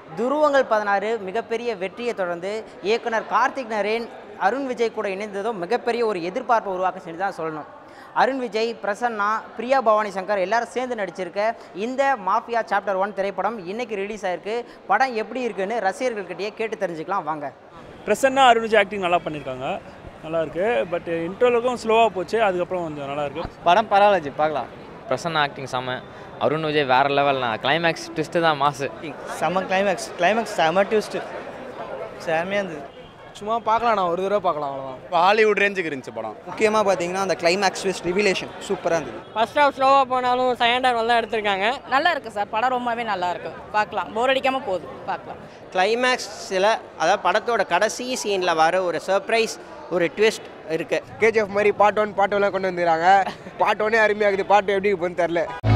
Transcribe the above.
துருவங்கள் பதினாறு மிகப்பெரிய வெற்றியை தொடர்ந்து இயக்குனர் கார்த்திக் நரேன் அருண் விஜய் கூட இணைந்ததும் மிகப்பெரிய ஒரு எதிர்பார்ப்பை உருவாக்க செஞ்சு தான் சொல்லணும் அருண் விஜய் பிரசன்னா பிரியா பவானி சங்கர் எல்லாரும் சேர்ந்து நடிச்சிருக்க இந்த மாஃபியா சாப்டர் ஒன் திரைப்படம் இன்னைக்கு ரிலீஸ் ஆயிருக்கு படம் எப்படி இருக்குன்னு ரசிகர்கள்கிட்டயே கேட்டு தெரிஞ்சுக்கலாம் வாங்க பிரசன்னா அருண்ஜி ஆக்டிங் நல்லா பண்ணியிருக்காங்க நல்லா இருக்கு பட் இன்டர்வலுக்கும் ஸ்லோவாக போச்சு அதுக்கப்புறம் கொஞ்சம் நல்லா இருக்கு படம் பரவாயில்ல ஜி பார்க்கலாம் பிரசன்னா ஆக்டிங் செம்ம அருண் விஜய் வேற லெவல்னா கிளைமேக்ஸ் ட்விஸ்ட்டு தான் மாசு செம்ம கிளைமேக்ஸ் கிளைமேக்ஸ் செம்ம ட்விஸ்ட்டு செம்மையாக இருந்தது சும்மா பார்க்கலாம் நான் ஒரு தடவை பார்க்கலாம் அவ்வளோதான் ஹாலிவுட் ரேஞ்சுக்கு இருந்துச்சு படம் முக்கியமாக பார்த்தீங்கன்னா அந்த கிளைமேக்ஸ் ட்விஸ்ட் ரிவிலேஷன் சூப்பராக இருந்தது ஃபர்ஸ்ட் ஹாஃப் ஸ்லோவாக போனாலும் செகண்ட் ஹாஃப் நல்லா எடுத்திருக்காங்க நல்லா இருக்கு சார் படம் ரொம்பவே நல்லா இருக்கு பார்க்கலாம் போர் அடிக்காம போகுது பார்க்கலாம் கிளைமேக்ஸில் அதாவது படத்தோட கடைசி சீனில் வர ஒரு சர்ப்ரைஸ் ஒரு ட்விஸ்ட் இருக்கு கேஜிஎஃப் மாதிரி பார்ட் ஒன் பார்ட் ஒன்லாம் கொண்டு வந்துக்கிறாங்க பார்ட் ஒன்னே அருமையாகுது பார்ட் எப்படி இருக்குன்னு தெரில